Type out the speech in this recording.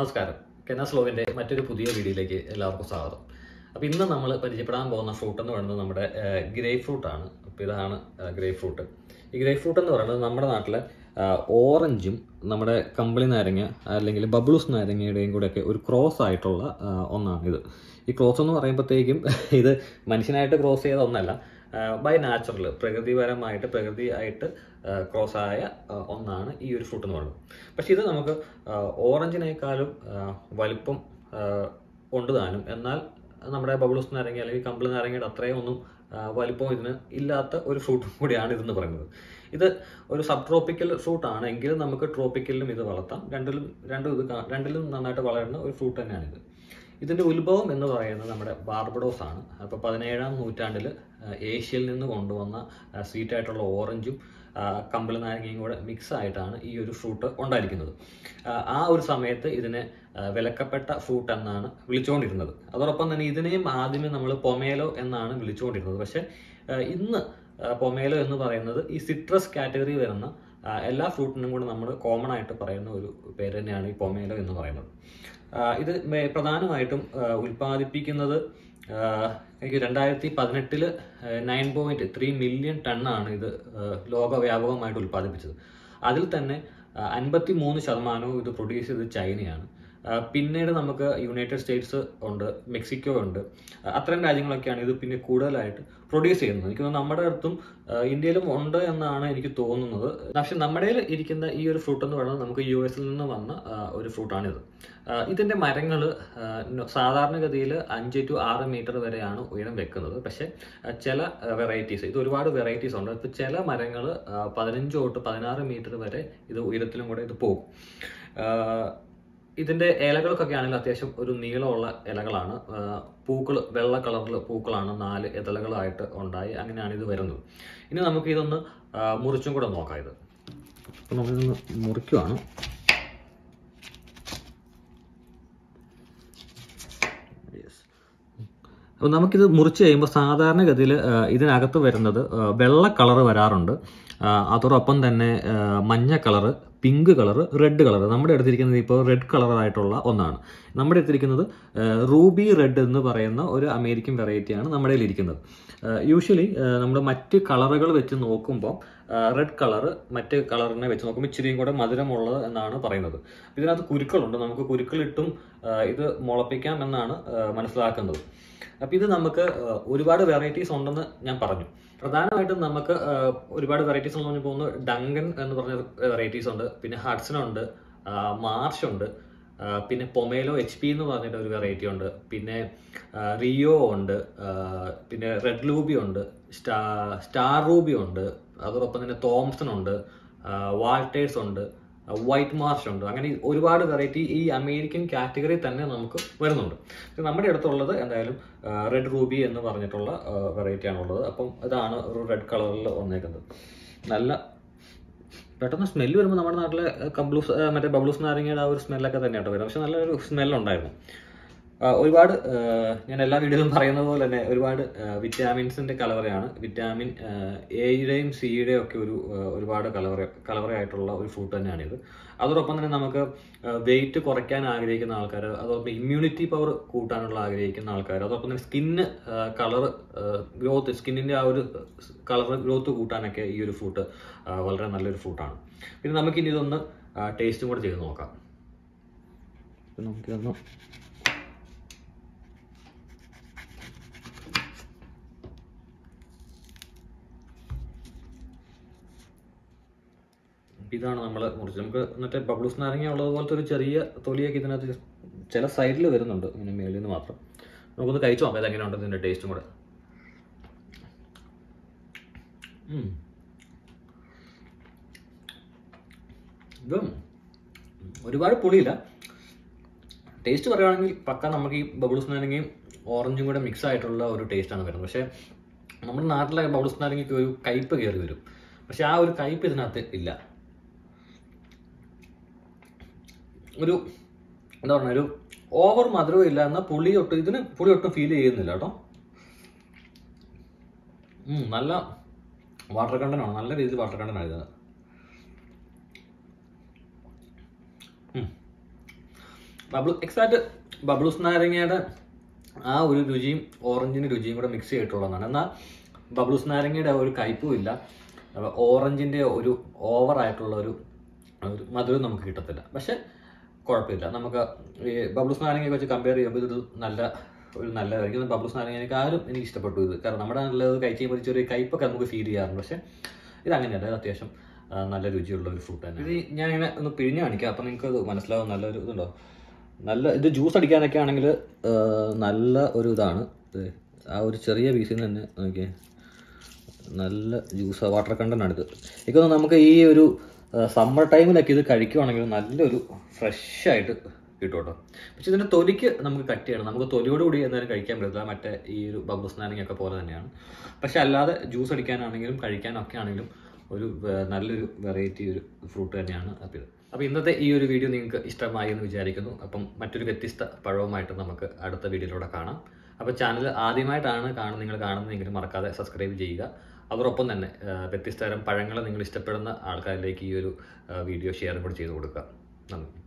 നമസ്കാരം കെനാസ് ലോവിന്റെ മറ്റൊരു പുതിയ വീഡിയോയിലേക്ക് എല്ലാവർക്കും സ്വാഗതം അപ്പോൾ ഇന്ന് നമ്മൾ പരിചയപ്പെടാൻ പോകുന്ന ഫ്രൂട്ട് എന്ന് പറയുന്നത് നമ്മുടെ ഗ്രേ ഫ്രൂട്ട് ആണ് അപ്പോൾ ഇതാണ് ഗ്രേ ഫ്രൂട്ട് ഈ ഗ്രേ ഫ്രൂട്ട് എന്ന് പറയുന്നത് നമ്മുടെ നാട്ടിലെ ആ, ഓറഞ്ചും നമ്മുടെ കമ്പിളി നാരങ്ങ അല്ലെങ്കിൽ ബബ്ലൂസ് നാരങ്ങയുടെയും കൂടെയൊക്കെ ഒരു ക്രോസ് ആയിട്ടുള്ള ആ, ഒന്നാണ് ഇത് ഈ ക്രോസ് എന്ന് പറയുമ്പോഴത്തേക്കും ഇത് മനുഷ്യനായിട്ട് ക്രോസ് ചെയ്ത ഒന്നല്ല ബൈ നാച്ചുറൽ പ്രകൃതിപരമായിട്ട് പ്രകൃതിയായിട്ട് ക്രോസ് ആയ ആ, ഒന്നാണ് ഈ ഒരു ഫ്രൂട്ട് എന്ന് പറയുന്നത് പക്ഷെ ഇത് നമുക്ക് ആ, ഓറഞ്ചിനേക്കാളും ആ, വലിപ്പം ആ, ഉണ്ട് താനും എന്നാൽ നമ്മുടെ ബബിൾസ് നാരങ്ങ അല്ലെങ്കിൽ കമ്പിളി നാരങ്ങയുടെ അത്രയും ഒന്നും ആ, വലിപ്പം ഇതിന് ഇല്ലാത്ത ഒരു ഫ്രൂട്ടും കൂടിയാണ് ഇതെന്ന് പറയുന്നത് ഇത് ഒരു സബ് ട്രോപ്പിക്കൽ ഫ്രൂട്ട് ആണ് എങ്കിലും നമുക്ക് ട്രോപ്പിക്കലിലും ഇത് വളർത്താം രണ്ടിലും രണ്ടും ഇത് കാ- രണ്ടിലും നന്നായിട്ട് വളരുന്ന ഒരു ഫ്രൂട്ട് തന്നെയാണിത് ഇതിന്റെ ഉത്ഭവം എന്ന് പറയുന്നത് നമ്മുടെ ബാർബഡോസ് ആണ് അപ്പോൾ പതിനേഴാം നൂറ്റാണ്ടിൽ ഏഷ്യയിൽ നിന്ന് കൊണ്ടുവന്ന സ്വീറ്റ് ആയിട്ടുള്ള ഓറഞ്ചും ആ, കമ്പിളി നാരങ്ങയും കൂടെ മിക്സ് ആയിട്ടാണ് ഈ ഒരു ഫ്രൂട്ട് ഉണ്ടായിരിക്കുന്നത് ആ, ആ ഒരു സമയത്ത് ഇതിനെ ആ, വിലക്കപ്പെട്ട ഫ്രൂട്ട് എന്നാണ് വിളിച്ചുകൊണ്ടിരുന്നത് അതോടൊപ്പം തന്നെ ഇതിനെയും ആദ്യമേ നമ്മൾ പൊമേലോ എന്നാണ് വിളിച്ചുകൊണ്ടിരുന്നത് പക്ഷെ ആ, ഇന്ന് ആ, പൊമേലോ എന്ന് പറയുന്നത് ഈ സിട്രസ് കാറ്റഗറി വരുന്ന ആ, എല്ലാ ഫ്രൂട്ടിനും കൂടെ നമ്മൾ കോമൺ ആയിട്ട് പറയുന്ന ഒരു പേര് തന്നെയാണ് ഈ പൊമേലോ എന്ന് പറയുന്നത് ആ, ഇത് മേ- പ്രധാനമായിട്ടും ആ, ഉൽപ്പാദിപ്പിക്കുന്നത് ആ, എനിക്ക് രണ്ടായിരത്തി പതിനെട്ടില് നയൻ പോയിന്റ് ത്രീ മില്യൺ ടണ്ണാണ് ഇത് ആ, ലോകവ്യാപകമായിട്ട് ഉൽപ്പാദിപ്പിച്ചത് അതിൽ തന്നെ അൻപത്തി മൂന്ന് ശതമാനവും ഇത് പ്രൊഡ്യൂസ് ചെയ്തത് ചൈനയാണ് ആ, പിന്നീട് നമുക്ക് യുണൈറ്റഡ് സ്റ്റേറ്റ്സ് ഉണ്ട് മെക്സിക്കോ ഉണ്ട് ആ, അത്തരം രാജ്യങ്ങളൊക്കെയാണ് ഇത് പിന്നെ കൂടുതലായിട്ട് പ്രൊഡ്യൂസ് ചെയ്യുന്നത് എനിക്ക് തോന്നുന്നു നമ്മുടെ അടുത്തും ആ, ഇന്ത്യയിലും ഉണ്ട് എന്നാണ് എനിക്ക് തോന്നുന്നത് പക്ഷെ നമ്മുടെ കയ്യിൽ ഇരിക്കുന്ന ഈ ഒരു ഫ്രൂട്ട് എന്ന് പറയുന്നത് നമുക്ക് യു എസിൽ നിന്ന് വന്ന ആ, ഒരു ഫ്രൂട്ടാണിത് ആ, ഇതിന്റെ മരങ്ങൾ സാധാരണഗതിയിൽ അഞ്ച് ടു ആറ് മീറ്റർ വരെയാണ് ഉയരം വെക്കുന്നത് പക്ഷെ ആ, ചില വെറൈറ്റീസ് ഇത് ഒരുപാട് വെറൈറ്റീസ് ഉണ്ട് ഇപ്പൊ ചില മരങ്ങൾ പതിനഞ്ച് തൊട്ട് പതിനാറ് മീറ്റർ വരെ ഇത് ഉയരത്തിലും കൂടെ ഇത് പോകും ആ, ഇതിന്റെ ഇലകൾക്കൊക്കെ ആണെങ്കിൽ അത്യാവശ്യം ഒരു നീളമുള്ള ഇലകളാണ് പൂക്കൾ വെള്ള കളറിൽ പൂക്കളാണ് നാല് ഇതളകളായിട്ട് ഉണ്ടായി അങ്ങനെയാണ് ഇത് വരുന്നത് ഇനി നമുക്ക് ഇതൊന്ന് ആ, മുറിച്ചും കൂടെ നോക്കാം ഇത് അപ്പൊ നമ്മളിതൊന്ന് മുറിക്കുവാണ് Yes. അപ്പോൾ നമുക്കിത് മുറിച്ച് കഴിയുമ്പോൾ സാധാരണഗതിയിൽ ഇതിനകത്ത് വരുന്നത് ആ, വെള്ള കളർ വരാറുണ്ട് ആ, അതോടൊപ്പം തന്നെ ആ, മഞ്ഞ colour pink colour red colour നമ്മുടെ എടുത്തിരിക്കുന്നത് ഇപ്പോൾ റെഡ് കളറായിട്ടുള്ള ഒന്നാണ് നമ്മുടെ എടുത്തിരിക്കുന്നത് റൂബി റെഡ് എന്ന് പറയുന്ന ഒരു അമേരിക്കൻ വെറൈറ്റിയാണ് നമ്മുടെ കയ്യിൽ ഇരിക്കുന്നത് യൂഷ്വലി നമ്മൾ മറ്റ് കളറുകൾ വെച്ച് നോക്കുമ്പോൾ റെഡ് കളർ മറ്റ് കളറിനെ വെച്ച് നോക്കുമ്പോൾ ഇച്ചിരിയും കൂടെ മധുരമുള്ളത് എന്നാണ് പറയുന്നത് ഇതിനകത്ത് കുരുക്കളുണ്ട് നമുക്ക് കുരുക്കളിട്ടും ആ, ഇത് മുളപ്പിക്കാം എന്നാണ് ആ, മനസ്സിലാക്കുന്നത് അപ്പം ഇത് നമുക്ക് ആ, ഒരുപാട് വെറൈറ്റീസ് ഉണ്ടെന്ന് ഞാൻ പറഞ്ഞു പ്രധാനമായിട്ടും നമുക്ക് ആ, ഒരുപാട് വെറൈറ്റീസ് എന്ന് പറഞ്ഞു പോകുന്നത് ഡങ്കൻ എന്ന് പറഞ്ഞ വെറൈറ്റീസ് ഉണ്ട് പിന്നെ ഹഡ്സൺ ഉണ്ട് മാർഷ് ഉണ്ട് ആ, പിന്നെ പൊമേലോ എച്ച് പി എന്ന് പറഞ്ഞിട്ട് ഒരു വെറൈറ്റി ഉണ്ട് പിന്നെ ആ, റിയോ ഉണ്ട് ആ, പിന്നെ റെഡ് ലൂബി ഉണ്ട് സ്റ്റാ സ്റ്റാർ റൂബി ഉണ്ട് അതോടൊപ്പം തന്നെ തോംസൺ ഉണ്ട് ആ, വാൾട്ടേഴ്സ് ഉണ്ട് ആ, വൈറ്റ് മാർഷ് ഉണ്ട് അങ്ങനെ ഒരുപാട് വെറൈറ്റി ഈ അമേരിക്കൻ കാറ്റഗറി തന്നെ നമുക്ക് വരുന്നുണ്ട് ഇത് നമ്മുടെ അടുത്തുള്ളത് എന്തായാലും റെഡ് റൂബി എന്ന് പറഞ്ഞിട്ടുള്ള വെറൈറ്റി ആണുള്ളത് അപ്പം ഇതാണ് ഒരു റെഡ് കളറിൽ വന്നേക്കുന്നത് നല്ല പെട്ടെന്ന് സ്മെല്ല് വരുമ്പോൾ നമ്മുടെ നാട്ടിലെ കബ്ലൂസ് ആ, മറ്റേ ബബ്ലൂസ് നാരങ്ങയുടെ ആ ഒരു സ്മെല്ലൊക്കെ തന്നെയാട്ടോ വരും പക്ഷെ നല്ലൊരു സ്മെല്ലുണ്ടായിരുന്നു ആ, ഒരുപാട് ആ, ഞാൻ എല്ലാ വീഡിയോയിലും പറയുന്നത് പോലെ തന്നെ ഒരുപാട് വിറ്റാമിൻസിന്റെ കലവറയാണ് വിറ്റാമിൻ എയുടെയും സിയുടെയും ഒക്കെ ഒരു ആ, ഒരുപാട് കലവറ കലവറയായിട്ടുള്ള ഒരു ഫ്രൂട്ട് തന്നെയാണിത് അതോടൊപ്പം തന്നെ നമുക്ക് വെയിറ്റ് കുറയ്ക്കാൻ ആഗ്രഹിക്കുന്ന ആൾക്കാർ അതോടൊപ്പം ഇമ്മ്യൂണിറ്റി പവർ കൂട്ടാനുള്ള ആഗ്രഹിക്കുന്ന ആൾക്കാർ അതോടൊപ്പം തന്നെ സ്കിന്ന് കളർ ഗ്രോത്ത് സ്കിന്നിന്റെ ആ ഒരു കളർ ഗ്രോത്ത് കൂട്ടാനൊക്കെ ഈ ഒരു ഫ്രൂട്ട് വളരെ നല്ലൊരു ഫ്രൂട്ടാണ് പിന്നെ നമുക്കിനി ഇതൊന്ന് ടേസ്റ്റും കൂടെ ചെയ്ത് നോക്കാം ഇപ്പൊ നമുക്കിതൊന്ന് ഇതാണ് നമ്മൾ മുറിച്ചത് നമുക്ക് മറ്റേ ബബ്ലൂസ് നാരങ്ങ ഉള്ളത് പോലത്തെ ഒരു ചെറിയ തൊലിയൊക്കെ ഇതിനകത്ത് ചില സൈഡിൽ വരുന്നുണ്ട് ഇങ്ങനെ മേളിൽ നിന്ന് മാത്രം നമുക്കൊന്ന് കഴിച്ചു നോക്കാം ഇതെങ്ങനെയുണ്ട് ഇതിൻ്റെ ടേസ്റ്റും കൂടെ ഉം. ഇതും ഒരുപാട് പുളിയില്ല ടേസ്റ്റ് പറയുകയാണെങ്കിൽ പക്ക നമുക്ക് ഈ ബബിൾസ് നാരങ്ങയും ഓറഞ്ചും കൂടെ മിക്സ് ആയിട്ടുള്ള ഒരു ടേസ്റ്റാണ് വരുന്നത് പക്ഷേ നമ്മുടെ നാട്ടിലെ ബബിൾസ് നാരങ്ങയ്ക്ക് ഒരു കയ്പ്പ് കയറി വരും പക്ഷെ ആ ഒരു കയ്പ്പ് ഇതിനകത്ത് ഇല്ല ഒരു എന്താ പറയുക ഒരു ഓവർ മധുരവും ഇല്ല എന്നാൽ പുളി ഒട്ടും ഇതിന് പുളി ഒട്ടും ഫീൽ ചെയ്യുന്നില്ല കേട്ടോ ഉം, നല്ല വാട്ടർ കണ്ടനാണ് നല്ല രീതിയിൽ വാട്ടർ കണ്ടനാണ് ഇത് ഉം. ബബിൾ എക്സാക്ട് ബബിൾസ് നാരങ്ങയുടെ ആ ഒരു രുചിയും ഓറഞ്ചിന്റെ രുചിയും കൂടെ മിക്സ് ചെയ്തിട്ടുള്ളതാണ് എന്നാൽ ബബിൾസ് നാരങ്ങയുടെ ആ ഒരു കയ്പും ഇല്ല അപ്പൊ ഓറഞ്ചിന്റെ ഒരു ഓവർ ആയിട്ടുള്ള ഒരു ഒരു മധുരം നമുക്ക് കിട്ടത്തില്ല പക്ഷെ കുഴപ്പമില്ല നമുക്ക് ഈ ബബിൾസ് നാരങ്ങയൊക്കെ വെച്ച് കമ്പയർ ചെയ്യുമ്പോൾ ഇതൊരു നല്ല ഒരു നല്ല എനിക്ക് ബബിൾസ് നാരങ്ങ എനിക്ക് ആരും എനിക്ക് ഇഷ്ടപ്പെട്ടു ഇത് കാരണം നമ്മുടെ നാട്ടിൽ കഴിച്ച് കഴിയുമ്പോൾ ഒരു ചെറിയ കയ്പൊക്കെ നമുക്ക് ഫീൽ ചെയ്യാറുണ്ട് പക്ഷെ ഇത് അങ്ങനെയല്ല ഇത് അത്യാവശ്യം ആ, നല്ല രുചിയുള്ള ഒരു ഫ്രൂട്ട് തന്നെ ഇത് ഞാൻ ഇങ്ങനെ ഒന്ന് പിഴിഞ്ഞ് കാണിക്കാം അപ്പം നിങ്ങൾക്ക് അത് മനസ്സിലാവും നല്ലൊരു ഇതുണ്ടോ നല്ല ഇത് ജ്യൂസ് അടിക്കാനൊക്കെ ആണെങ്കിൽ നല്ല ഒരു ഇതാണ് ഇത് ആ ഒരു ചെറിയ പീസിൽ നിന്ന് തന്നെ നോക്കിയേ നല്ല ജ്യൂസ് വാട്ടർ കണ്ടൻ്റ് ഇത് എനിക്ക് നമുക്ക് ഈ ഒരു സമ്മർ ടൈമിലൊക്കെ ഇത് കഴിക്കുവാണെങ്കിൽ നല്ലൊരു ഫ്രഷ് ആയിട്ട് കിട്ടും കേട്ടോ പക്ഷെ ഇതിൻ്റെ തൊലിക്ക് നമുക്ക് കട്ട് ചെയ്യണം നമുക്ക് തൊലിയോട് കൂടി എന്തായാലും കഴിക്കാൻ പറ്റില്ല മറ്റേ ഈ ഒരു ബബിൾസ് നാരങ്ങയൊക്കെ പോലെ തന്നെയാണ് പക്ഷെ അല്ലാതെ ജ്യൂസ് അടിക്കാനാണെങ്കിലും കഴിക്കാനൊക്കെ ആണെങ്കിലും ഒരു വേ- നല്ലൊരു വെറൈറ്റി ഒരു ഫ്രൂട്ട് തന്നെയാണ് അപ്പോൾ ഇത് അപ്പോൾ ഇന്നത്തെ ഈ ഒരു വീഡിയോ നിങ്ങൾക്ക് ഇഷ്ടമായി എന്ന് വിചാരിക്കുന്നു അപ്പം മറ്റൊരു വ്യത്യസ്ത പഴവുമായിട്ട് നമുക്ക് അടുത്ത വീഡിയോയിലൂടെ കാണാം അപ്പോൾ ചാനൽ ആദ്യമായിട്ടാണ് കാണുന്നത് നിങ്ങൾ കാണുന്നതെങ്കിൽ മറക്കാതെ സബ്സ്ക്രൈബ് ചെയ്യുക അതോടൊപ്പം തന്നെ ആ, വ്യത്യസ്ത തരം പഴങ്ങൾ നിങ്ങൾ ഇഷ്ടപ്പെടുന്ന ആൾക്കാരിലേക്ക് ഈ ഒരു ആ, വീഡിയോ ഷെയർ കൂടി ചെയ്ത് കൊടുക്കുക നന്ദി